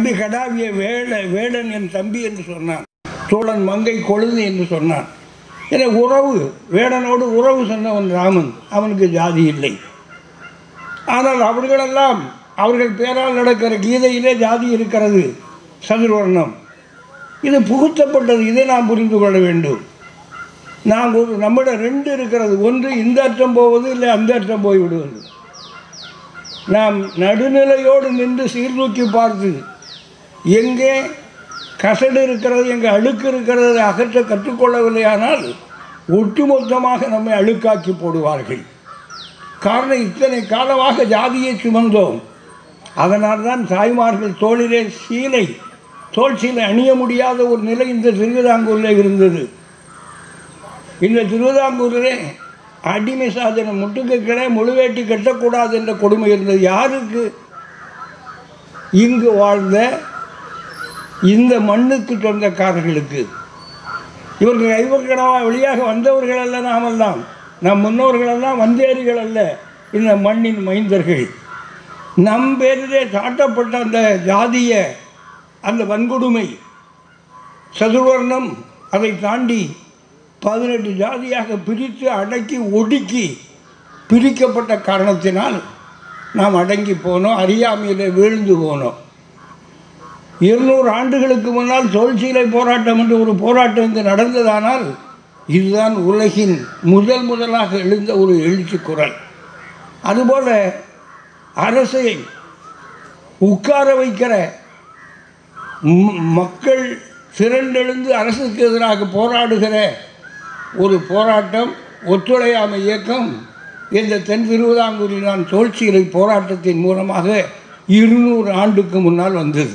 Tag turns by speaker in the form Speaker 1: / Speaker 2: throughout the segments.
Speaker 1: தம்பி கடாவிய வேட வேடன் என் தம்பி என்று சொன்னான் சோழன் மங்கை கொழுது என்று சொன்னான் என உறவு வேடனோடு உறவு சொன்னவன் ராமன் அவனுக்கு ஜாதி இல்லை ஆனால் அவர்களெல்லாம் அவர்கள் பேரால் நடக்கிற கீதையிலே ஜாதி இருக்கிறது சதுர்வர்ணம் இது புகுத்தப்பட்டது இதை நாம் புரிந்து கொள்ள வேண்டும் நாம் ஒரு நம்மிடம் ரெண்டு இருக்கிறது ஒன்று இந்த அர்த்தம் போவது இல்லை அந்த அர்த்தம் போய் விடுவது நாம் நடுநிலையோடு நின்று சீர்தூக்கி பார்த்து எங்கே கசடு இருக்கிறது எங்கே அழுக்கு இருக்கிறது அதை அகற்ற கற்றுக்கொள்ளவில்லையானால் ஒட்டுமொத்தமாக நம்மை அழுக்காக்கி போடுவார்கள் காரணம் இத்தனை காலமாக ஜாதியை சுமந்தோம் அதனால் தான் தாய்மார்கள் தோளிலே சீலை தோல் சீலை அணிய முடியாத ஒரு நிலை இந்த திருவிதாங்கூரில் இருந்தது இந்த திருவிதாங்கூரிலே அடிமை சாதனம் முட்டுக்கு கிளை முழுவேட்டி கட்டக்கூடாது என்ற கொடுமை இருந்தது யாருக்கு இங்கு வாழ்ந்த இந்த மண்ணுக்கு சொந்தக்காரர்களுக்கு இவர்கள் ஐவர்களாக வெளியாக வந்தவர்கள் அல்ல நாமெல்லாம் நம் முன்னோர்களெல்லாம் வந்தேரிகள் அல்ல இந்த மண்ணின் மைந்தர்கள் நம் பேரிலே சாட்டப்பட்ட அந்த ஜாதிய அந்த வன்கொடுமை சதுர்வர்ணம் அதை தாண்டி பதினெட்டு ஜாதியாக பிரித்து அடக்கி ஒடுக்கி பிரிக்கப்பட்ட காரணத்தினால் நாம் அடங்கி போனோம் அறியாமையில் வீழ்ந்து போனோம் இருநூறு ஆண்டுகளுக்கு முன்னால் தொல்சீலை போராட்டம் என்று ஒரு போராட்டம் இங்கு நடந்ததானால் இதுதான் உலகின் முதல் முதலாக எழுந்த ஒரு எழுச்சி குரல் அதுபோல அரசை உட்கார வைக்கிற ம- மக்கள் திரண்டெழுந்து அரசுக்கு எதிராக போராடுகிற ஒரு போராட்டம் ஒத்துழையாமை இயக்கம் இந்த தென் திருவிதாங்கூரில் நான் தோல்சியலை போராட்டத்தின் மூலமாக இருநூறு ஆண்டுக்கு முன்னால் வந்தது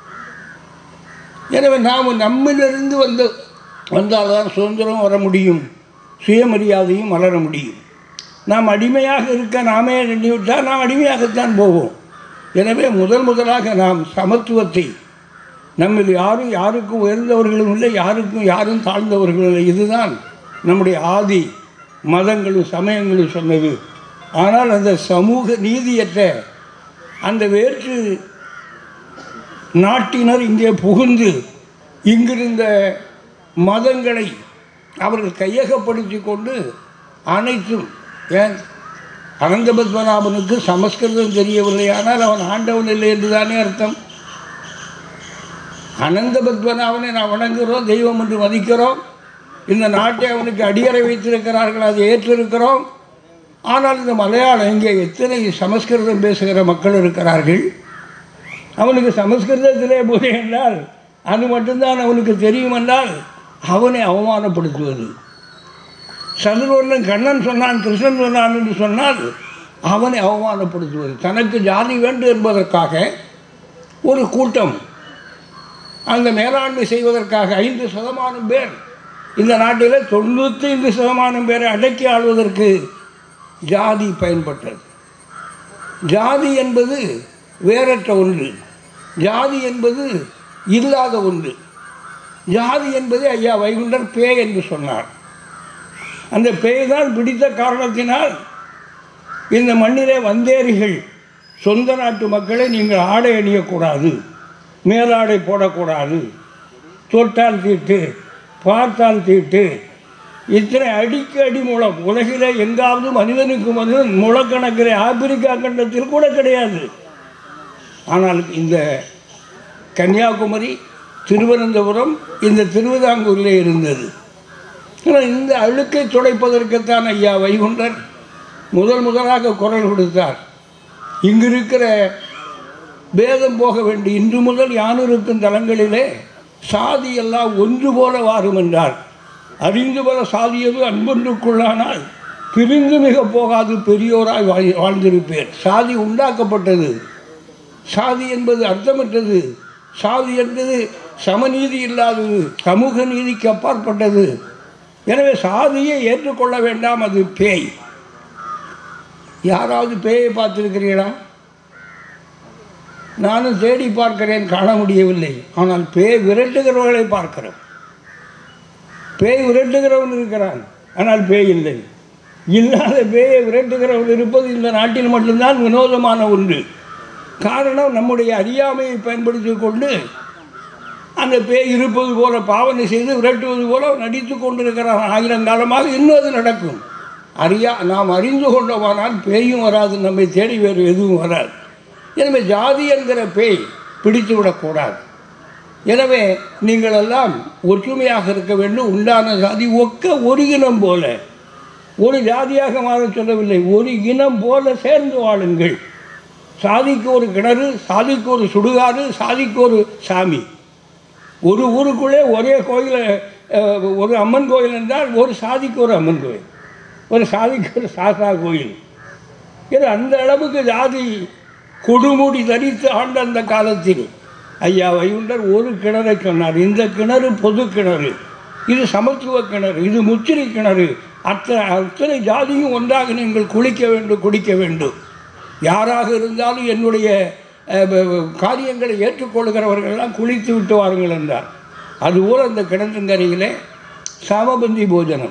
Speaker 1: எனவே நாம் நம்மிலிருந்து வந்த வந்தால்தான் சுதந்திரம் வர முடியும் சுயமரியாதையும் வளர முடியும் நாம் அடிமையாக இருக்க நாமே எண்ணிவிட்டால் நாம் அடிமையாகத்தான் போவோம் எனவே முதல் முதலாக நாம் சமத்துவத்தை நம்மில் யாரும் யாருக்கும் உயர்ந்தவர்களும் இல்லை யாருக்கும் யாரும் தாழ்ந்தவர்களும் இல்லை இதுதான் நம்முடைய ஆதி மதங்களும் சமயங்களும் சொன்னது ஆனால் அந்த சமூக நீதியற்ற அந்த வேற்று நாட்டினர் இங்கே புகுந்து இங்கிருந்த மதங்களை அவர்கள் கையகப்படுத்தி கொண்டு அனைத்தும் ஏன் அனந்த பத்மநாபனுக்கு சமஸ்கிருதம் தெரியவில்லை ஆனால் அவன் ஆண்டவன் இல்லை என்றுதானே அர்த்தம் அனந்த பத்மநாபனை நாம் வணங்குகிறோம் தெய்வம் என்று மதிக்கிறோம் இந்த நாட்டை அவனுக்கு அடியறை வைத்திருக்கிறார்கள் அதை ஏற்றிருக்கிறோம் ஆனால் இந்த மலையாளம் இங்கே எத்தனை சமஸ்கிருதம் பேசுகிற மக்கள் இருக்கிறார்கள் அவனுக்கு சமஸ்கிருதத்திலே போய் என்றால் அது மட்டும்தான் அவனுக்கு தெரியும் என்றால் அவனை அவமானப்படுத்துவது சதுர்வர்ணன் கண்ணன் சொன்னான் கிருஷ்ணன் சொன்னான் என்று சொன்னால் அவனை அவமானப்படுத்துவது தனக்கு ஜாதி வேண்டும் என்பதற்காக ஒரு கூட்டம் அந்த மேலாண்மை செய்வதற்காக ஐந்து சதமானம் பேர் இந்த நாட்டில் தொண்ணூற்றி ஐந்து சதமானம் பேரை அடக்கி ஆள்வதற்கு ஜாதி பயன்பட்டது ஜாதி என்பது வேறற்ற ஒன்று ஜாதி என்பது இல்லாத ஒன்று ஜாதி என்பது ஐயா வைகுண்டர் பேய் என்று சொன்னார் அந்த பேய் தான் பிடித்த காரணத்தினால் இந்த மண்ணிலே வந்தேரிகள் சொந்த நாட்டு மக்களை நீங்கள் ஆடை அணியக்கூடாது மேலாடை போடக்கூடாது தொட்டால் தீட்டு பார்த்தால் தீட்டு இத்தனை அடிக்கு அடி மூலம் உலகிலே எங்காவது மனிதனுக்கு மனிதன் முழக்கணக்கில் ஆப்பிரிக்கா கண்டத்தில் கூட கிடையாது ஆனால் இந்த கன்னியாகுமரி திருவனந்தபுரம் இந்த திருவிதாங்கூரிலே இருந்தது ஆனால் இந்த அழுக்கை துடைப்பதற்குத்தான் ஐயா வைகுண்டர் முதல் முதலாக குரல் கொடுத்தார் இங்கு இருக்கிற பேதம் போக வேண்டி இன்று முதல் யானிருக்கும் தலங்களிலே சாதி எல்லாம் ஒன்று போல வாரும் என்றார் அறிந்து பல சாதியது அன்பொன்றுக்குள்ளானால் பிரிந்து மிக போகாது பெரியோராய் வாழ்- வாழ்ந்திருப்பேன் சாதி உண்டாக்கப்பட்டது சாதி என்பது அர்த்தமற்றது சாதி என்பது சமநீதி இல்லாதது சமூக நீதிக்கு அப்பாற்பட்டது எனவே சாதியை ஏற்றுக்கொள்ள வேண்டாம் அது பேய் யாராவது பேயை பார்த்திருக்கிறீர்களா நானும் தேடி பார்க்கிறேன் காண முடியவில்லை ஆனால் பேய் விரட்டுகிறவர்களை பார்க்கிறோம் பேய் விரட்டுகிறவன் இருக்கிறான் ஆனால் பேய் இல்லை இல்லாத பேயை விரட்டுகிறவன் இருப்பது இந்த நாட்டில் மட்டும்தான் வினோதமான ஒன்று காரணம் நம்முடைய அறியாமையை பயன்படுத்தி கொண்டு அந்த பேய் இருப்பது போல பாவனை செய்து விரட்டுவது போல நடித்து கொண்டிருக்கிறார் ஆயிரம் காலமாக இன்னும் அது நடக்கும் அறியா நாம் அறிந்து கொண்டோமானால் பேயும் வராது நம்மை தேடி வேறு எதுவும் வராது எனவே ஜாதி என்கிற பேய் பிடித்து விடக்கூடாது எனவே நீங்கள் எல்லாம் ஒற்றுமையாக இருக்க வேண்டும் உண்டான ஜாதி ஒக்க ஒரு இனம் போல ஒரு ஜாதியாக மாற சொல்லவில்லை ஒரு இனம் போல சேர்ந்து வாழுங்கள் சாதிக்கு ஒரு கிணறு சாதிக்கு ஒரு சுடுகாடு சாதிக்கு ஒரு சாமி ஒரு ஊருக்குள்ளே ஒரே கோயில் அஹ், ஒரு அம்மன் கோயில் என்றால் ஒரு சாதிக்கு ஒரு அம்மன் கோயில் ஒரு சாதிக்கு ஒரு சாசா கோயில் இது அந்த அளவுக்கு ஜாதி கொடுமுடி தரித்து ஆண்ட அந்த காலத்தில் ஐயா வைகுண்டர் ஒரு கிணறை சொன்னார் இந்த கிணறு பொது கிணறு இது சமத்துவ கிணறு இது முத்திரை கிணறு அத்தனை அத்தனை ஜாதியும் ஒன்றாக நீங்கள் குளிக்க வேண்டும் குடிக்க வேண்டும் யாராக இருந்தாலும் என்னுடைய அஹ், ப- ப- காரியங்களை ஏற்றுக்கொள்கிறவர்கள்லாம் குளித்து விட்டு வாருங்கள் என்றார் அதுபோல் அந்த கிணற்றுங்கரையிலே சமபந்தி போஜனம்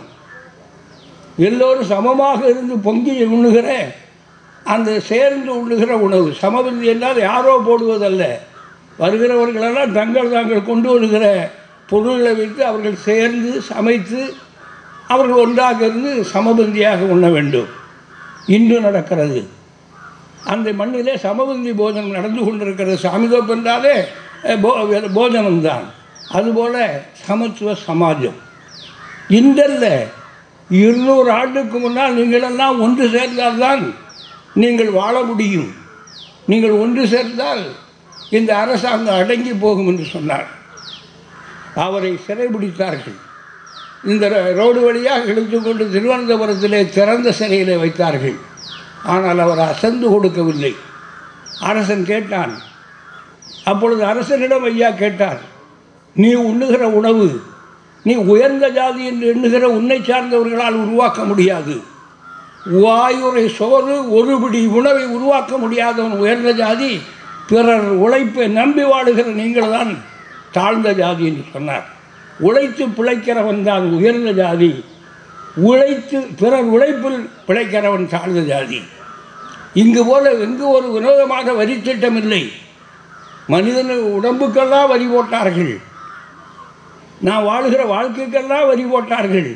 Speaker 1: எல்லோரும் சமமாக இருந்து பொங்கி உண்ணுகிற அந்த சேர்ந்து உண்ணுகிற உணவு சமபந்தி என்றால் யாரோ போடுவதல்ல வருகிறவர்களெல்லாம் தங்கள் தாங்கள் கொண்டு வருகிற பொருள்களை வைத்து அவர்கள் சேர்ந்து சமைத்து அவர்கள் ஒன்றாக இருந்து சமபந்தியாக உண்ண வேண்டும் இன்று நடக்கிறது அந்த மண்ணிலே சமபந்தி போஜனம் நடந்து கொண்டிருக்கிறது சாமிதோப்பு என்றாலே அஹ், போ போஜனம்தான் அதுபோல சமத்துவ சமாஜம் இன்றல்ல இருநூறு ஆண்டுக்கு முன்னால் நீங்களெல்லாம் ஒன்று சேர்ந்தால்தான் நீங்கள் வாழ முடியும் நீங்கள் ஒன்று சேர்ந்தால் இந்த அரசாங்கம் அடங்கி போகும் என்று சொன்னார் அவரை சிறைபிடித்தார்கள் இந்த ர- ரோடு வழியாக இழுத்து கொண்டு திருவனந்தபுரத்திலே திறந்த சிறையிலே வைத்தார்கள் ஆனால் அவர் அசந்து கொடுக்கவில்லை அரசன் கேட்டான் அப்பொழுது அரசனிடம் ஐயா கேட்டார் நீ உண்ணுகிற உணவு நீ உயர்ந்த ஜாதி என்று எண்ணுகிற உன்னை சார்ந்தவர்களால் உருவாக்க முடியாது வாயுரை சோறு ஒரு பிடி உணவை உருவாக்க முடியாதவன் உயர்ந்த ஜாதி பிறர் உழைப்பை நம்பி வாழுகிற நீங்கள் தான் தாழ்ந்த ஜாதி என்று சொன்னார் உழைத்து பிழைக்கிறவன் தான் உயர்ந்த ஜாதி உழைத்து பிறர் உழைப்பில் பிழைக்கிறவன் தாழ்ந்த ஜாதி இங்கு போல எங்கு ஒரு வினோதமான வரி திட்டம் இல்லை மனிதன் உடம்புக்கெல்லாம் வரி போட்டார்கள் நான் வாழுகிற வாழ்க்கைக்கெல்லாம் வரி போட்டார்கள்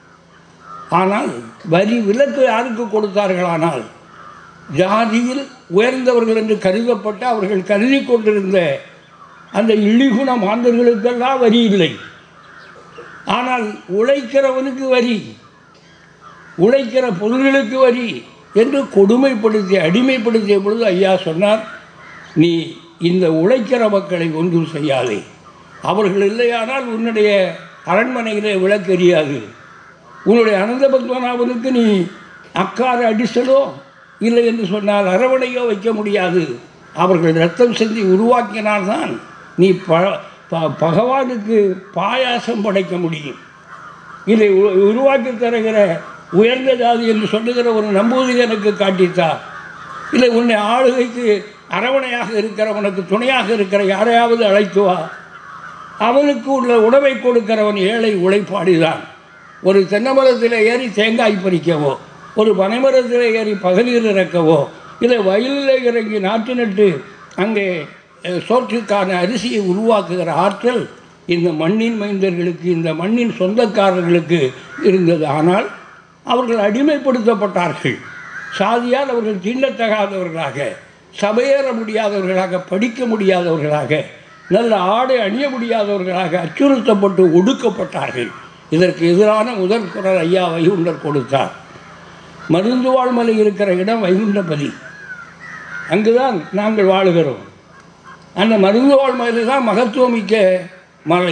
Speaker 1: ஆனால் வரி விலக்கு யாருக்கு கொடுத்தார்களானால் ஜாதியில் உயர்ந்தவர்கள் என்று கருதப்பட்ட அவர்கள் கருதி கொண்டிருந்த அந்த இழிகுண மாந்தர்களுக்கெல்லாம் வரி இல்லை ஆனால் உழைக்கிறவனுக்கு வரி உழைக்கிற பொருள்களுக்கு வரி என்று கொடுமைப்படுத்தி அடிமைப்படுத்திய பொழுது ஐயா சொன்னார் நீ இந்த உழைக்கிற மக்களை ஒன்றும் செய்யாதே அவர்கள் இல்லையானால் உன்னுடைய அரண்மனையிலே விளக்கெரியாது உன்னுடைய அனந்த பத்மநாபனுக்கு நீ அக்கார அடிசலோ இல்லை என்று சொன்னால் அரவணையோ வைக்க முடியாது அவர்கள் ரத்தம் செஞ்சு உருவாக்கினால்தான் நீ ப ப- பகவானுக்கு பாயாசம் படைக்க முடியும் இதை உ- உருவாக்கி தருகிற உயர்ந்த ஜாதி என்று சொல்லுகிற ஒரு நம்பூதிகனுக்கு காட்டித்தார் இல்லை உன்னை ஆளுகைக்கு அரவணையாக இருக்கிறவனுக்கு துணையாக இருக்கிற யாரையாவது அழைத்து வா அவனுக்கு உள்ள உணவை கொடுக்கிறவன் ஏழை உழைப்பாடிதான் ஒரு தென்னமரத்தில் ஏறி தேங்காய் பறிக்கவோ ஒரு பனைமரத்தில் ஏறி பகலீர் இறக்கவோ இல்லை வயலில் இறங்கி நாட்டு நட்டு அங்கே அஹ், சோற்றுக்கான அரிசியை உருவாக்குகிற ஆற்றல் இந்த மண்ணின் மைந்தர்களுக்கு இந்த மண்ணின் சொந்தக்காரர்களுக்கு இருந்தது ஆனால் அவர்கள் அடிமைப்படுத்தப்பட்டார்கள் சாதியால் அவர்கள் தீண்டத்தகாதவர்களாக சபையேற முடியாதவர்களாக படிக்க முடியாதவர்களாக நல்ல ஆடை அணிய முடியாதவர்களாக அச்சுறுத்தப்பட்டு ஒடுக்கப்பட்டார்கள் இதற்கு எதிரான முதல் குரல் ஐயா வைகுண்டர் கொடுத்தார் மருந்து வாழ்மலை இருக்கிற இடம் வைகுண்டபதி அங்குதான் நாங்கள் வாழுகிறோம் அந்த மருந்து வாழ்மலை தான் மகத்துவமிக்க மலை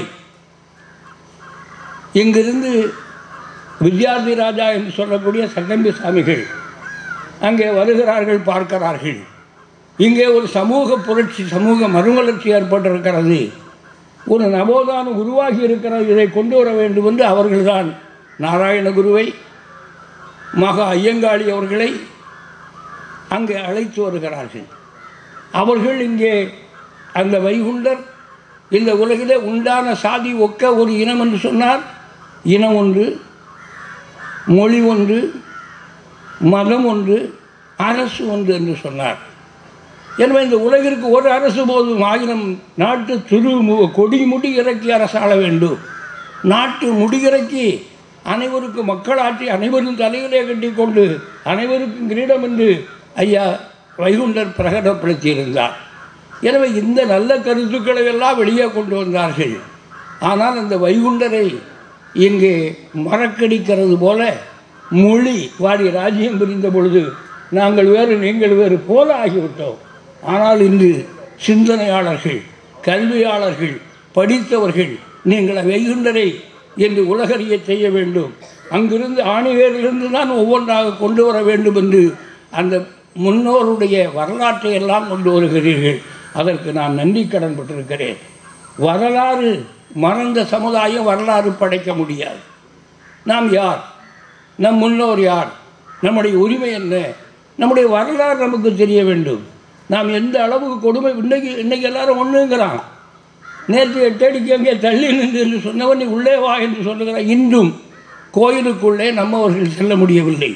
Speaker 1: இங்கிருந்து வித்யார்த்தி ராஜா என்று சொல்லக்கூடிய சட்டம்பி சாமிகள் அங்கே வருகிறார்கள் பார்க்கிறார்கள் இங்கே ஒரு சமூக புரட்சி சமூக மறுமலர்ச்சி ஏற்பட்டிருக்கிறது ஒரு நவோதானம் உருவாகி இருக்கிறது இதை கொண்டு வர வேண்டும் என்று அவர்கள்தான் நாராயண குருவை மகா ஐயங்காளி அவர்களை அங்கே அழைத்து வருகிறார்கள் அவர்கள் இங்கே அந்த வைகுண்டர் இந்த உலகிலே உண்டான சாதி ஒக்க ஒரு இனம் என்று சொன்னார் இனம் ஒன்று மொழி ஒன்று மதம் ஒன்று அரசு ஒன்று என்று சொன்னார் எனவே இந்த உலகிற்கு ஒரு அரசு போதும் ஆயிரம் நாட்டு திரு மு- கொடி முடி இறக்கி அரசாள வேண்டும் நாட்டு முடியிறக்கி அனைவருக்கும் மக்களாட்சி அனைவரும் தலையிலே கட்டிக்கொண்டு அனைவருக்கும் கிரீடம் என்று ஐயா வைகுண்டர் பிரகடனப்படுத்தியிருந்தார் எனவே இந்த நல்ல கருத்துக்களை எல்லாம் வெளியே கொண்டு வந்தார்கள் ஆனால் அந்த வைகுண்டரை இங்கே மறக்கடிக்கிறது போல மொழி வாடி ராஜ்யம் புரிந்த பொழுது நாங்கள் வேறு நீங்கள் வேறு போல ஆகிவிட்டோம் ஆனால் இன்று சிந்தனையாளர்கள் கல்வியாளர்கள் படித்தவர்கள் நீங்கள் வைகுண்டரை என்று உலகறிய செய்ய வேண்டும் அங்கிருந்து ஆணிவேரிலிருந்து தான் ஒவ்வொன்றாக கொண்டு வர வேண்டும் என்று அந்த முன்னோருடைய வரலாற்றை எல்லாம் கொண்டு வருகிறீர்கள் அதற்கு நான் நன்றி கடன் பட்டிருக்கிறேன் வரலாறு மறந்த சமுதாயம் வரலாறு படைக்க முடியாது நாம் யார் நம் முன்னோர் யார் நம்முடைய உரிமை என்ன நம்முடைய வரலாறு நமக்கு தெரிய வேண்டும் நாம் எந்த அளவுக்கு கொடுமை இன்னைக்கு இன்னைக்கு எல்லாரும் ஒன்றுங்கிறான் நேற்று எட்டடிக்கு அங்கே தள்ளி நின்று என்று சொன்னவன் நீ உள்ளே வா என்று சொல்லுகிறான் இன்றும் கோயிலுக்குள்ளே நம்மவர்கள் செல்ல முடியவில்லை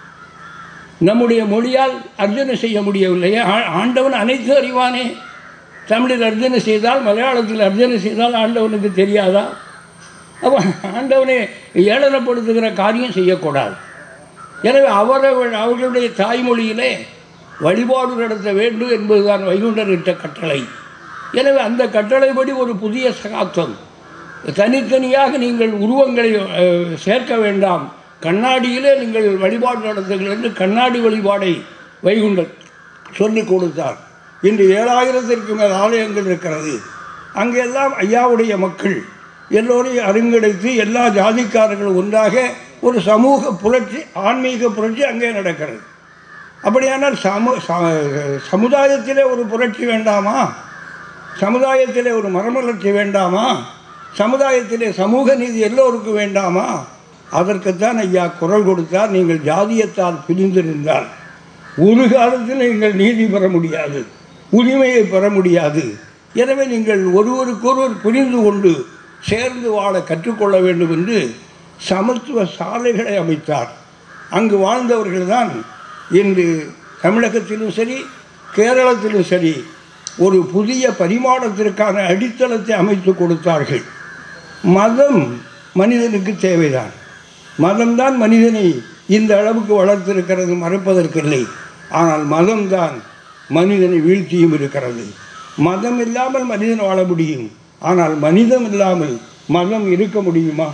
Speaker 1: நம்முடைய மொழியால் அர்ஜனை செய்ய முடியவில்லை ஆ- ஆண்டவன் அனைத்து அறிவானே தமிழில் அர்ஜனை செய்தால் மலையாளத்தில் அர்ஜனை செய்தால் ஆண்டவனுக்கு தெரியாதா அப்போ ஆண்டவனை ஏளனப்படுத்துகிற காரியம் செய்யக்கூடாது எனவே அவரவர் அவர்களுடைய தாய்மொழியிலே வழிபாடு நடத்த வேண்டும் என்பதுதான் வைகுண்டர் இட்ட கட்டளை எனவே அந்த கட்டளைப்படி ஒரு புதிய சகாப்தம் தனித்தனியாக நீங்கள் உருவங்களை அஹ், சேர்க்க வேண்டாம் கண்ணாடியிலே நீங்கள் வழிபாடு நடத்துங்கள் என்று கண்ணாடி வழிபாடை வைகுண்டர் சொல்லிக் கொடுத்தார் இன்று ஏழாயிரத்திற்கு மேல் ஆலயங்கள் இருக்கிறது அங்கெல்லாம் ஐயாவுடைய மக்கள் எல்லோரையும் அருங்கடைத்து எல்லா ஜாதிக்காரர்களும் ஒன்றாக ஒரு சமூக புரட்சி ஆன்மீக புரட்சி அங்கே நடக்கிறது அப்படியானால் சமு ச- சமுதாயத்திலே ஒரு புரட்சி வேண்டாமா சமுதாயத்திலே ஒரு மரமலர்ச்சி வேண்டாமா சமுதாயத்திலே சமூக நீதி எல்லோருக்கும் வேண்டாமா அதற்குத்தான் ஐயா குரல் கொடுத்தார் நீங்கள் ஜாதியத்தால் பிரிந்திருந்தால் ஒரு காலத்தில் நீங்கள் நீதி பெற முடியாது உரிமையை பெற முடியாது எனவே நீங்கள் ஒருவருக்கொருவர் புரிந்து கொண்டு சேர்ந்து வாழ கற்றுக்கொள்ள வேண்டும் என்று சமத்துவ சாலைகளை அமைத்தார் அங்கு வாழ்ந்தவர்கள்தான் இன்று தமிழகத்திலும் சரி கேரளத்திலும் சரி ஒரு புதிய பரிமாணத்திற்கான அடித்தளத்தை அமைத்து கொடுத்தார்கள் மதம் மனிதனுக்கு தேவைதான் மதம்தான் மனிதனை இந்த அளவுக்கு வளர்த்திருக்கிறது மறப்பதற்கில்லை ஆனால் மதம்தான் மனிதனை வீழ்த்தியும் இருக்கிறது மதம் இல்லாமல் மனிதன் வாழ முடியும் ஆனால் மனிதம் இல்லாமல் மதம் இருக்க முடியுமா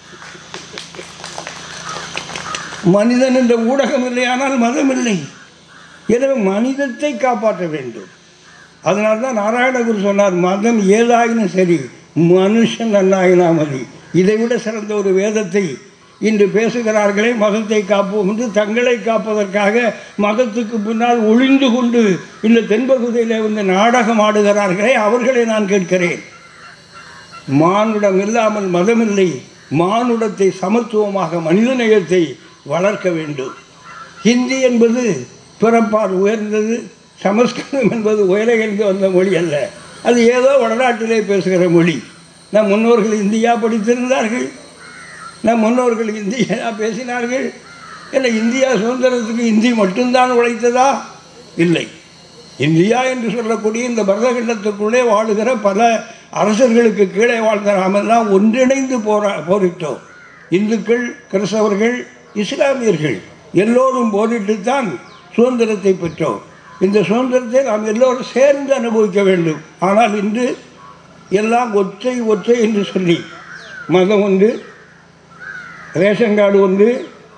Speaker 1: மனிதன் என்ற ஊடகம் இல்லையானால் மதம் இல்லை எனவே மனிதத்தை காப்பாற்ற வேண்டும் அதனால தான் நாராயணகுரு சொன்னார் மதம் ஏதாயினும் சரி மனுஷன் நன்னாயினா மதி இதை விட சிறந்த ஒரு வேதத்தை இன்று பேசுகிறார்களே மதத்தை காப்போம் என்று தங்களை காப்பதற்காக மதத்துக்கு பின்னால் ஒளிந்து கொண்டு இந்த தென்பகுதியில் வந்து நாடகம் ஆடுகிறார்களே அவர்களை நான் கேட்கிறேன் மானுடம் இல்லாமல் மதமில்லை மானுடத்தை சமத்துவமாக மனிதநேயத்தை வளர்க்க வேண்டும் ஹிந்தி என்பது பிறப்பால் உயர்ந்தது சமஸ்கிருதம் என்பது உயரகிழ்ந்து வந்த மொழி அல்ல அது ஏதோ வடநாட்டிலே பேசுகிற மொழி நம் முன்னோர்கள் இந்தியா படித்திருந்தார்கள் நம் முன்னோர்கள் இந்தியா பேசினார்கள் இல்லை இந்தியா சுதந்திரத்துக்கு இந்தி மட்டும்தான் உழைத்ததா இல்லை இந்தியா என்று சொல்லக்கூடிய இந்த பரதகண்டத்துக்குள்ளே வாழுகிற பல அரசர்களுக்கு கீழே வாழ்ந்த நாமெல்லாம் ஒன்றிணைந்து போரா போரிட்டோம் இந்துக்கள் கிறிஸ்தவர்கள் இஸ்லாமியர்கள் எல்லோரும் போரிட்டுத்தான் சுதந்திரத்தை பெற்றோம் இந்த சுதந்திரத்தை நாம் எல்லோரும் சேர்ந்து அனுபவிக்க வேண்டும் ஆனால் இன்று எல்லாம் ஒற்றை ஒற்றை என்று சொல்லி மதம் ஒன்று ரேஷன் கார்டு ஒன்று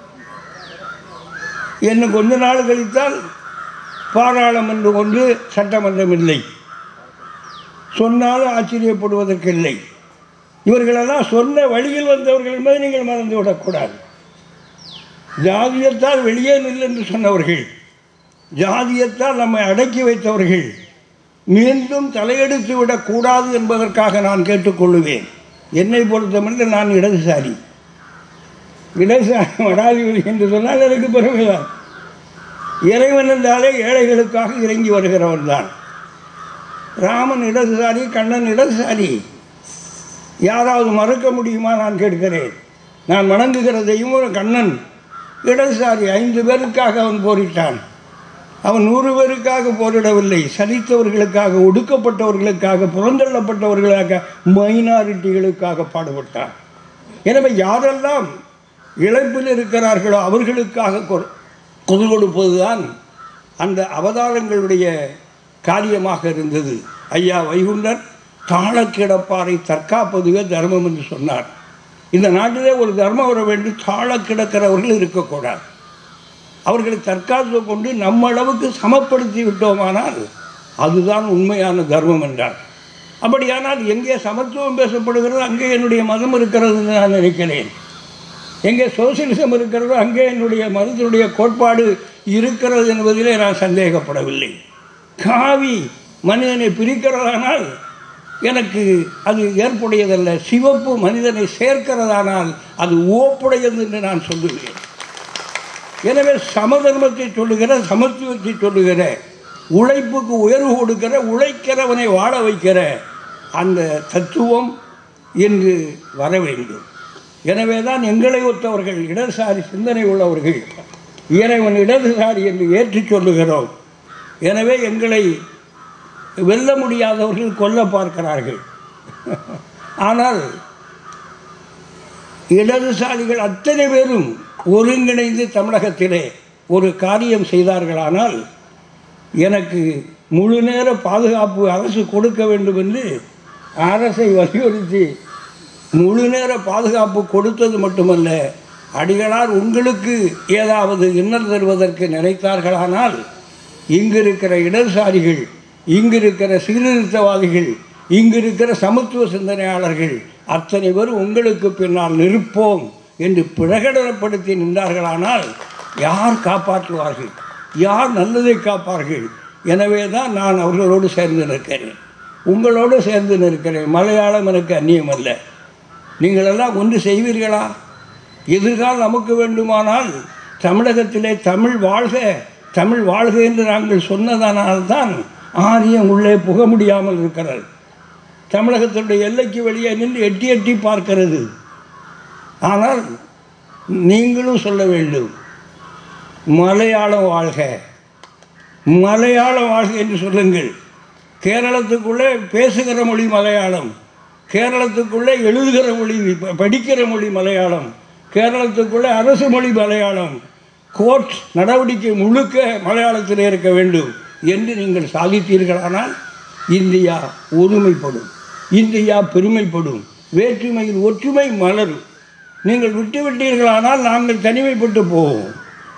Speaker 1: இன்னும் கொஞ்ச நாள் கழித்தால் பாராளுமன்றம் ஒன்று சட்டமன்றம் இல்லை சொன்னாலும் ஆச்சரியப்படுவதற்கில்லை இவர்களெல்லாம் சொன்ன வழியில் வந்தவர்கள் என்பதை நீங்கள் மறந்து விடக்கூடாது ஜாதியத்தால் வெளியே நில் என்று சொன்னவர்கள் ஜாதியத்தால் நம்மை அடக்கி வைத்தவர்கள் மீண்டும் தலையெடுத்து விடக்கூடாது என்பதற்காக நான் கேட்டுக்கொள்ளுவேன் என்னை பொறுத்தமட்டு நான் இடதுசாரி இடதுசாரி மடாதிபதி என்று சொன்னால் எனக்கு பெருமைதான் இறைவன் என்றாலே ஏழைகளுக்காக இறங்கி வருகிறவன் தான் ராமன் இடதுசாரி கண்ணன் இடதுசாரி யாராவது மறுக்க முடியுமா நான் கேட்கிறேன் நான் வணங்குகிற தெய்வம் கண்ணன் இடதுசாரி ஐந்து பேருக்காக அவன் போரிட்டான் அவன் நூறு பேருக்காக போரிடவில்லை சலித்தவர்களுக்காக ஒடுக்கப்பட்டவர்களுக்காக புறந்தள்ளப்பட்டவர்களுக்காக மைனாரிட்டிகளுக்காக பாடுபட்டான் எனவே யாரெல்லாம் இழப்பில் இருக்கிறார்களோ அவர்களுக்காக கொ- குரல் கொடுப்பதுதான் அந்த அவதாரங்களுடைய காரியமாக இருந்தது ஐயா வைகுண்டர் தாழ கிடப்பாரை தற்காப்பதுவே தர்மம் என்று சொன்னார் இந்த நாட்டிலே ஒரு தர்மம் வர வேண்டும் தாழ கிடக்கிறவர்கள் இருக்கக்கூடாது அவர்களை தற்காத்து கொண்டு நம்ம அளவுக்கு சமப்படுத்தி விட்டோமானால் அதுதான் உண்மையான தர்மம் என்றார் அப்படியானால் எங்கே சமத்துவம் பேசப்படுகிறதோ அங்கே என்னுடைய மதம் இருக்கிறது என்று நான் நினைக்கிறேன் எங்கே சோசியலிசம் இருக்கிறதோ அங்கே என்னுடைய மதத்தினுடைய கோட்பாடு இருக்கிறது என்பதிலே நான் சந்தேகப்படவில்லை காவி மனிதனை பிரிக்கிறதானால் எனக்கு அது ஏற்புடையதல்ல சிவப்பு மனிதனை சேர்க்கிறதானால் அது ஓப்புடையது என்று நான் சொல்லுகிறேன் எனவே சமதர்மத்தை சொல்லுகிற சமத்துவத்தை சொல்லுகிற உழைப்புக்கு உயர்வு கொடுக்கிற உழைக்கிறவனை வாழ வைக்கிற அந்த தத்துவம் இன்று வர வேண்டும் எனவே தான் எங்களை ஒத்தவர்கள் இடதுசாரி சிந்தனை உள்ளவர்கள் இறைவன் இடதுசாரி என்று ஏற்றுச் சொல்லுகிறோம் எனவே எங்களை வெல்ல முடியாதவர்கள் கொல்ல பார்க்கிறார்கள் ஆனால் இடதுசாரிகள் அத்தனை பேரும் ஒருங்கிணைந்து தமிழகத்திலே ஒரு காரியம் செய்தார்களானால் எனக்கு முழு நேர பாதுகாப்பு அரசு கொடுக்க வேண்டும் என்று அரசை வலியுறுத்தி முழு நேர பாதுகாப்பு கொடுத்தது மட்டுமல்ல அடிகளார் உங்களுக்கு ஏதாவது இன்னல் தருவதற்கு நினைத்தார்களானால் இங்கு இருக்கிற இடதுசாரிகள் இங்கு இருக்கிற சீர்திருத்தவாதிகள் இங்கு இருக்கிற சமத்துவ சிந்தனையாளர்கள் அத்தனை பேர் உங்களுக்கு பின்னால் நிற்போம் என்று பிரகடனப்படுத்தி நின்றார்களானால் யார் காப்பாற்றுவார்கள் யார் நல்லதை காப்பார்கள் எனவே தான் நான் அவர்களோடு சேர்ந்து நிற்கிறேன் உங்களோடு சேர்ந்து நிற்கிறேன் மலையாளம் எனக்கு அந்நியம் அல்ல நீங்களெல்லாம் ஒன்று செய்வீர்களா எதிர்கால் நமக்கு வேண்டுமானால் தமிழகத்திலே தமிழ் வாழ்க தமிழ் வாழ்க என்று நாங்கள் சொன்னதனால்தான் ஆரியம் உள்ளே புக முடியாமல் இருக்கிறது தமிழகத்தினுடைய எல்லைக்கு வெளியே நின்று எட்டி எட்டி பார்க்கிறது ஆனால் நீங்களும் சொல்ல வேண்டும் மலையாளம் வாழ்க மலையாளம் வாழ்க என்று சொல்லுங்கள் கேரளத்துக்குள்ளே பேசுகிற மொழி மலையாளம் கேரளத்துக்குள்ளே எழுதுகிற மொழி ப- படிக்கிற மொழி மலையாளம் கேரளத்துக்குள்ளே அரசு மொழி மலையாளம் கோர்ட் நடவடிக்கை முழுக்க மலையாளத்தில் இருக்க வேண்டும் என்று நீங்கள் சாதித்தீர்களானால் இந்தியா ஒருமைப்படும் இந்தியா பெருமைப்படும் வேற்றுமையில் ஒற்றுமை மலரும் நீங்கள் விட்டு விட்டீர்களானால் நாங்கள் தனிமைப்பட்டு போவோம்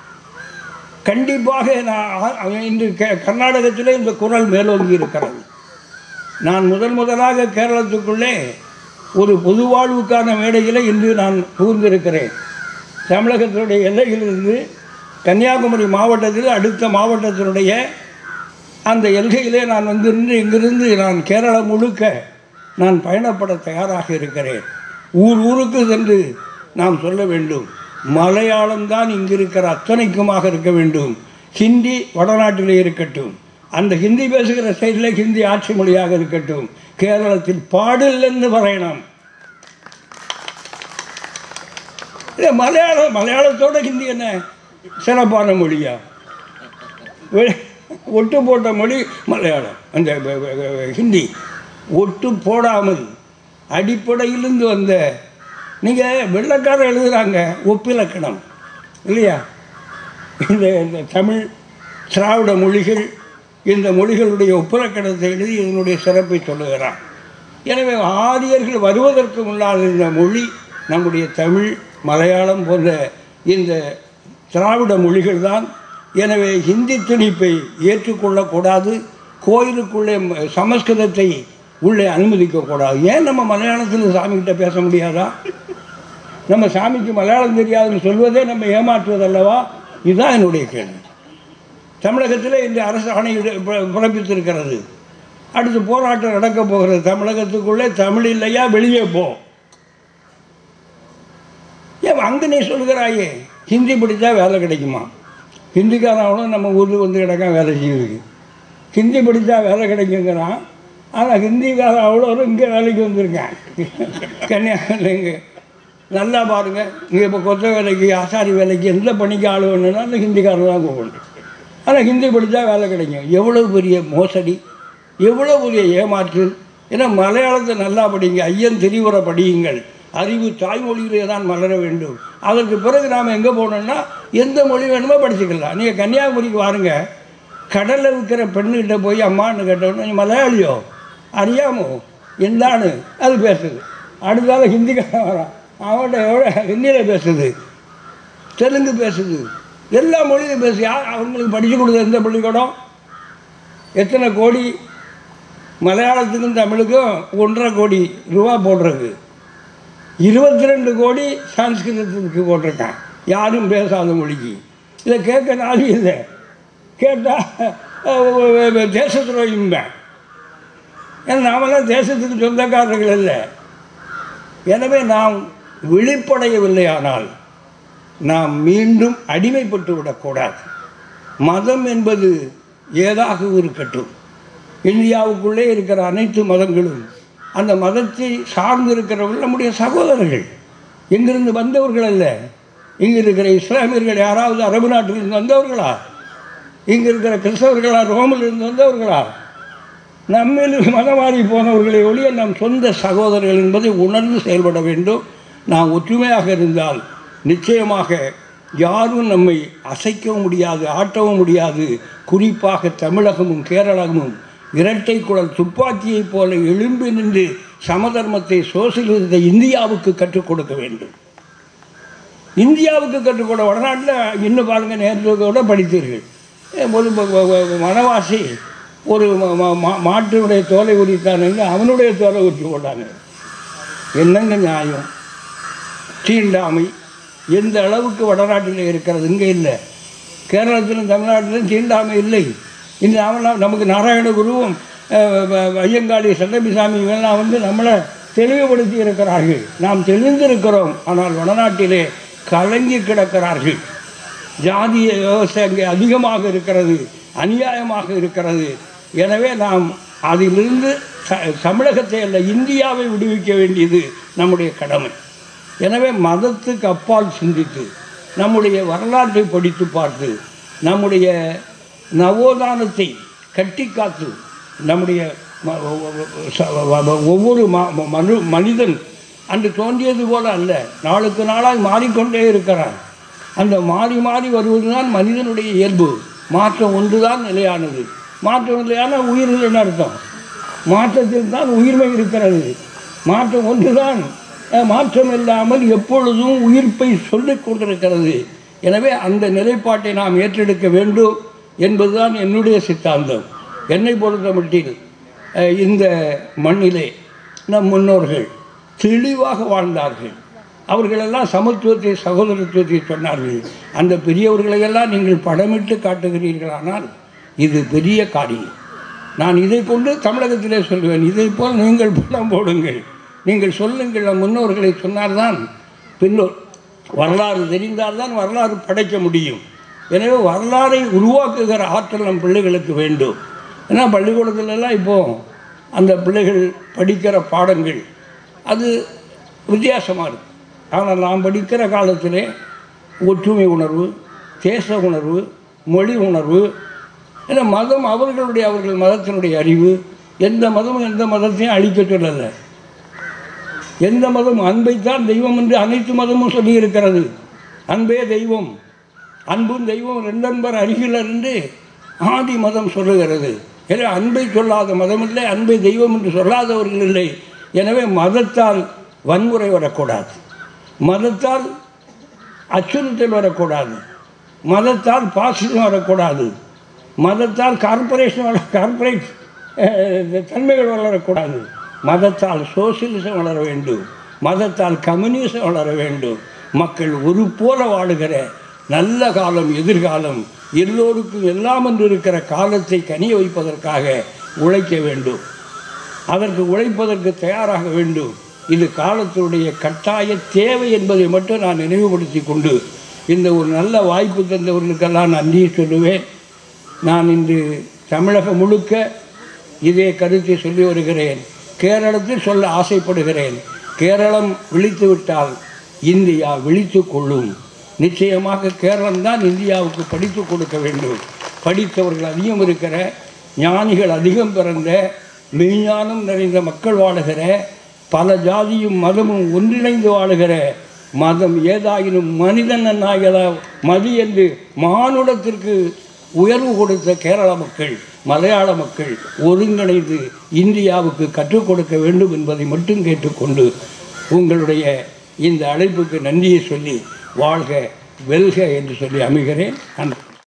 Speaker 1: கண்டிப்பாக நான் இன்று கே- கர்நாடகத்திலே இந்த குரல் மேலோங்கி இருக்கிறது நான் முதல் முதலாக கேரளத்துக்குள்ளே ஒரு பொது வாழ்வுக்கான மேடையில் இன்று நான் புகுந்திருக்கிறேன் தமிழகத்தினுடைய எல்லையிலிருந்து கன்னியாகுமரி மாவட்டத்தில் அடுத்த மாவட்டத்தினுடைய அந்த எல்கையிலே நான் வந்து நின்று இங்கிருந்து நான் கேரளம் முழுக்க நான் பயணப்பட தயாராக இருக்கிறேன் ஊர் ஊருக்கு சென்று நாம் சொல்ல வேண்டும் மலையாளம் தான் இங்கு இருக்கிற அத்தனைக்குமாக இருக்க வேண்டும் ஹிந்தி வடநாட்டிலே இருக்கட்டும் அந்த ஹிந்தி பேசுகிற சைடில் ஹிந்தி ஆட்சி மொழியாக இருக்கட்டும் கேரளத்தில் பாடில்லைன்னு പറയണം இல்லை மலையாளம் மலையாளத்தோட ஹிந்தி என்ன சிறப்பான மொழியா வெ- ஒட்டு போட்ட மொழி மலையாளம் அந்த வ- வ- வ- ஹிந்தி ஒட்டு போடாமல் அடிப்படையிலிருந்து வந்த நீங்கள் வெள்ளக்காரர் எழுதுகிறாங்க ஒப்பிலக்கணம் இல்லையா இந்த இந்த தமிழ் திராவிட மொழிகள் இந்த மொழிகளுடைய ஒப்பிலக்கணத்தை எழுதி இதனுடைய சிறப்பை சொல்லுகிறான் எனவே ஆரியர்கள் வருவதற்கு முன்னால் இந்த மொழி நம்முடைய தமிழ் மலையாளம் போன்ற இந்த திராவிட மொழிகள் தான் எனவே ஹிந்தி திணிப்பை ஏற்றுக்கொள்ளக்கூடாது கோயிலுக்குள்ளே ம- சமஸ்கிருதத்தை உள்ளே அனுமதிக்கக்கூடாது ஏன் நம்ம மலையாளத்தில் சாமிகிட்ட பேச முடியாதா நம்ம சாமிக்கு மலையாளம் தெரியாதுன்னு சொல்வதே நம்ம ஏமாற்றுவதல்லவா இதுதான் என்னுடைய கேள்வி தமிழகத்தில் இந்த அரசு ஆணை பி- பிறப்பித்திருக்கிறது அடுத்து போராட்டம் நடக்க போகிறது தமிழகத்துக்குள்ளே தமிழ் இல்லையா வெளியே போ ஏன் அங்கே நீ சொல்கிறாயே ஹிந்தி படித்தா வேலை கிடைக்குமா ஹிந்திக்காரன் அவனும் நம்ம ஊருக்கு வந்து கிடக்கான் வேலை செய்யுது ஹிந்தி படித்தா வேலை கிடைக்குங்கிறான் ஆனால் ஹிந்திக்காரன் அவ்வளோ இங்கே வேலைக்கு வந்திருக்கேன் கன்னியாகுமரிங்க நல்லா பாருங்கள் இங்கே இப்போ கொத்த வேலைக்கு ஆசாரி வேலைக்கு எந்த பணிக்கு ஆள் வேணும்னா அந்த ஹிந்திக்காரன் தான் கூப்பிடணும் ஆனால் ஹிந்தி படித்தா வேலை கிடைக்கும் எவ்வளோ பெரிய மோசடி எவ்வளோ பெரிய ஏமாற்று ஏன்னா மலையாளத்தை நல்லா படிங்க ஐயன் திரிவுற படியுங்கள் அறிவு தாய்மொழியிலே தான் மலர வேண்டும் அதற்கு பிறகு நாம் எங்கே போகணும்னா எந்த மொழி வேணுமோ படிச்சுக்கலாம் நீங்கள் கன்னியாகுமரிக்கு வாருங்க கடலில் விற்கிற பெண்ணுகிட்ட போய் அம்மான்னு கேட்டோன்னு நீ மலையாளியோ அறியாமோ எந்தானு அது பேசுது அடுத்தால ஹிந்திக்காரன் வரான் அவன்கிட்ட எவ்வளோ ஹிந்தியில் பேசுது தெலுங்கு பேசுது எல்லா மொழியும் பேசு யார் அவங்களுக்கு படித்து கொடுத்த எந்த பள்ளிக்கூடம் எத்தனை கோடி மலையாளத்துக்கும் தமிழுக்கும் ஒன்றரை கோடி ரூபா போடுறது இருபத்தி ரெண்டு கோடி சான்ஸ்கிருதத்துக்கு போட்டிருக்கான் யாரும் பேசாத மொழிக்கு இதை கேட்க நாளி இல்லை கேட்டால் தேச துரோகிம்பேன் ஏன்னா நாமெல்லாம் தேசத்துக்கு சொந்தக்காரர்கள் இல்லை எனவே நாம் விழிப்படையவில்லை ஆனால் நாம் மீண்டும் அடிமைப்பட்டு விடக்கூடாது மதம் என்பது ஏதாக இருக்கட்டும் இந்தியாவுக்குள்ளே இருக்கிற அனைத்து மதங்களும் அந்த மதத்தை சார்ந்து இருக்கிறவர்கள் நம்முடைய சகோதரர்கள் எங்கிருந்து வந்தவர்கள் அல்ல இங்கே இருக்கிற இஸ்லாமியர்கள் யாராவது அரபு நாட்டிலிருந்து வந்தவர்களா இங்கே இருக்கிற கிறிஸ்தவர்களா ரோமிலிருந்து வந்தவர்களா நம்மில் மதம் மாறி போனவர்களை ஒழிய நம் சொந்த சகோதரர்கள் என்பதை உணர்ந்து செயல்பட வேண்டும் நாம் ஒற்றுமையாக இருந்தால் நிச்சயமாக யாரும் நம்மை அசைக்கவும் முடியாது ஆட்டவும் முடியாது குறிப்பாக தமிழகமும் கேரளமும் இரட்டை குழல் துப்பாக்கியைப் போல எழும்பி நின்று சமதர்மத்தை சோசியலிசத்தை இந்தியாவுக்கு கற்றுக் கொடுக்க வேண்டும் இந்தியாவுக்கு கற்றுக்கொட வடநாட்டில் இன்னும் பாருங்கள் நேற்று கூட படித்தீர்கள் ஏ, ஒரு ம- ம- ம- மனவாசி ஒரு ம- ம- மா- மாட்டினுடைய தோலை உரித்தானுங்க அவனுடைய தோலை உரித்து போட்டாங்க என்னங்க நியாயம் தீண்டாமை எந்த அளவுக்கு வடநாட்டில் இருக்கிறது இங்கே இல்லை கேரளத்திலும் தமிழ்நாட்டிலும் தீண்டாமை இல்லை இந்த நாமெல்லாம் நமக்கு நாராயண குருவும் அஹ், வ- ஐயங்காளி சட்டபிசாமி இவெல்லாம் வந்து நம்மளை தெளிவுபடுத்தி இருக்கிறார்கள் நாம் தெளிந்திருக்கிறோம் ஆனால் வடநாட்டிலே கலங்கி கிடக்கிறார்கள் ஜாதிய விவசாயம் அங்கே அதிகமாக இருக்கிறது அநியாயமாக இருக்கிறது எனவே நாம் அதிலிருந்து த- தமிழகத்தை அல்ல இந்தியாவை விடுவிக்க வேண்டியது நம்முடைய கடமை எனவே மதத்துக்கு அப்பால் சிந்தித்து நம்முடைய வரலாற்றை படித்து பார்த்து நம்முடைய நவோதானத்தை கட்டி காத்து நம்முடைய ம- ஒ- ஒ- ச- வ- வ- ஒவ்வொரு ம- ம- மனு மனிதன் அன்று தோன்றியது போல அல்ல நாளுக்கு நாளாய் மாறிக்கொண்டே இருக்கிறான் அந்த மாறி மாறி வருவதுதான் மனிதனுடைய இயல்பு மாற்றம் ஒன்றுதான் நிலையானது மாற்றம் நிலையான உயிர் இல்லைன்னு அர்த்தம் மாற்றத்தில் தான் உயிர்மை இருக்கிறது மாற்றம் ஒன்றுதான் அஹ், மாற்றம் இல்லாமல் எப்பொழுதும் உயிர்ப்பை சொல்லிக் கொண்டிருக்கிறது எனவே அந்த நிலைப்பாட்டை நாம் ஏற்றெடுக்க வேண்டும் என்பதுதான் என்னுடைய சித்தாந்தம் என்னை பொறுத்த மட்டில் அஹ், இந்த மண்ணிலே நம் முன்னோர்கள் தெளிவாக வாழ்ந்தார்கள் அவர்களெல்லாம் சமத்துவத்தை சகோதரத்துவத்தை சொன்னார்கள் அந்த பெரியவர்களையெல்லாம் நீங்கள் படமிட்டு காட்டுகிறீர்களானால் இது பெரிய காரியம் நான் இதை கொண்டு தமிழகத்திலே சொல்வேன் இதை போல் நீங்கள் படம் போடுங்கள் நீங்கள் சொல்லுங்கள் நம் முன்னோர்களை சொன்னால்தான் பின்னோர் வரலாறு தெரிந்தால்தான் வரலாறு படைக்க முடியும் எனவே வரலாறை உருவாக்குகிற ஆற்றல் நம் பிள்ளைகளுக்கு வேண்டும் ஏன்னா பள்ளிக்கூடத்துலலாம் இப்போ அந்த பிள்ளைகள் படிக்கிற பாடங்கள் அது வித்தியாசமாக இருக்கு ஆனால் நாம் படிக்கிற காலத்திலே ஒற்றுமை உணர்வு தேச உணர்வு மொழி உணர்வு ஏன்னா மதம் அவர்களுடைய அவர்கள் மதத்தினுடைய அறிவு எந்த மதமும் எந்த மதத்தையும் அழிக்க சொல்லலை எந்த மதம் அன்பைத்தான் தெய்வம் என்று அனைத்து மதமும் சொல்லியிருக்கிறது அன்பே தெய்வம் அன்பும் தெய்வம் ரெண்டன்பர் அருகில் இருந்து ஆதி மதம் சொல்லுகிறது எனவே அன்பை சொல்லாத மதம் இல்லை அன்பை தெய்வம் என்று சொல்லாதவர்கள் இல்லை எனவே மதத்தால் வன்முறை வரக்கூடாது மதத்தால் அச்சுறுத்தல் வரக்கூடாது மதத்தால் பாசிசம் வரக்கூடாது மதத்தால் கார்பரேஷன் வள கார்பரேட் அஹ், தன்மைகள் வளரக்கூடாது மதத்தால் சோசியலிசம் வளர வேண்டும் மதத்தால் கம்யூனிசம் வளர வேண்டும் மக்கள் ஒரு போல வாழுகிற நல்ல காலம் எதிர்காலம் எல்லோருக்கும் எல்லாம் என்று இருக்கிற காலத்தை கனிய வைப்பதற்காக உழைக்க வேண்டும் அதற்கு உழைப்பதற்கு தயாராக வேண்டும் இது காலத்தினுடைய கட்டாய தேவை என்பதை மட்டும் நான் நினைவுபடுத்தி கொண்டு இந்த ஒரு நல்ல வாய்ப்பு தந்தவர்களுக்கெல்லாம் நன்றி சொல்லுவேன் நான் இன்று தமிழகம் முழுக்க இதே கருத்தை சொல்லி வருகிறேன் கேரளத்தில் சொல்ல ஆசைப்படுகிறேன் கேரளம் விழித்து விட்டால் இந்தியா விழித்து கொள்ளும் நிச்சயமாக கேரளம் தான் இந்தியாவுக்கு படித்து கொடுக்க வேண்டும் படித்தவர்கள் அதிகம் இருக்கிற ஞானிகள் அதிகம் பிறந்த மெய்ஞானம் நிறைந்த மக்கள் வாழுகிற பல ஜாதியும் மதமும் ஒன்றிணைந்து வாழுகிற மதம் ஏதாயினும் மனிதன் நாயகதா மதி என்று மானுடத்திற்கு உயர்வு கொடுத்த கேரள மக்கள் மலையாள மக்கள் ஒருங்கிணைந்து இந்தியாவுக்கு கற்றுக் கொடுக்க வேண்டும் என்பதை மட்டும் கேட்டுக்கொண்டு உங்களுடைய இந்த அழைப்புக்கு நன்றியை சொல்லி வாழ்க வெல்க என்று சொல்லி அமைகிறேன் நன்றி